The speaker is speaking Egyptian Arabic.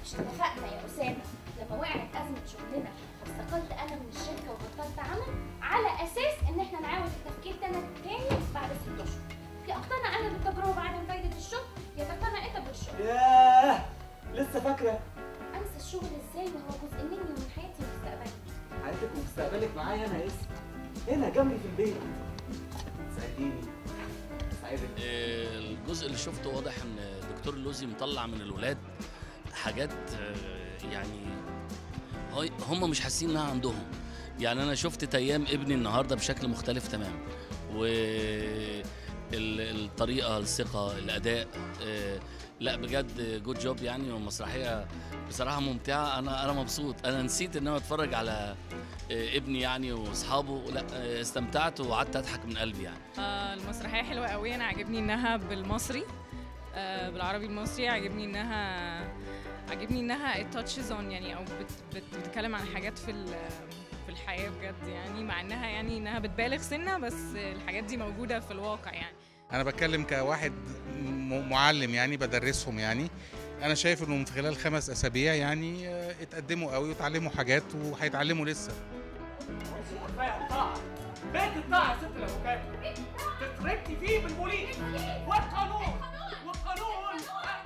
مش اتفقنا يا اسامه لما وقعت ازمه شغلنا استقلت انا من الشركه وبطلت عمل على اساس ان احنا نعاود التفكير ده تاني بعد ست اشهر يا اقتنع انا بالتجربه بعدم فايده الشغل يا تقتنع انت بالشغل ياه لسه فاكره انسى الشغل ازاي وهو جزء مني ومن حياتي ومستقبلي حياتك ومستقبلك معايا انا اسم هنا جنبي في البيت ساعديني ساعدك آه، الجزء اللي شفته واضح ان دكتور اللوزي مطلع من الولاد حاجات آه، يعني هاي- هم مش حاسين انها عندهم يعني انا شفت تيام ابني النهارده بشكل مختلف تمام و ال- الطريقه الثقه الاداء آه، لا بجد جود جوب يعني والمسرحيه بصراحه ممتعه انا انا مبسوط انا نسيت ان انا اتفرج على آه، ابني يعني واصحابه لا آه، استمتعت وقعدت اضحك من قلبي يعني آه، المسرحية حلوة قوي أنا عاجبني إنها بالمصري آه، بالعربي المصري عاجبني إنها عاجبني إنها it touches on يعني أو بت بت بتتكلم عن حاجات في ال- في الحياة بجد يعني مع إنها يعني إنها بتبالغ سنة بس الحاجات دي موجودة في الواقع يعني انا بتكلم كواحد م- معلم يعني بدرسهم يعني انا شايف انهم في خلال خمس اسابيع يعني آه، اتقدموا قوي وتعلموا حاجات وهيتعلموا لسه كفايه الطاعه بيت الطاعه يا ست الافوكاتو تتركتي فيه بالبوليس والقانون والقانون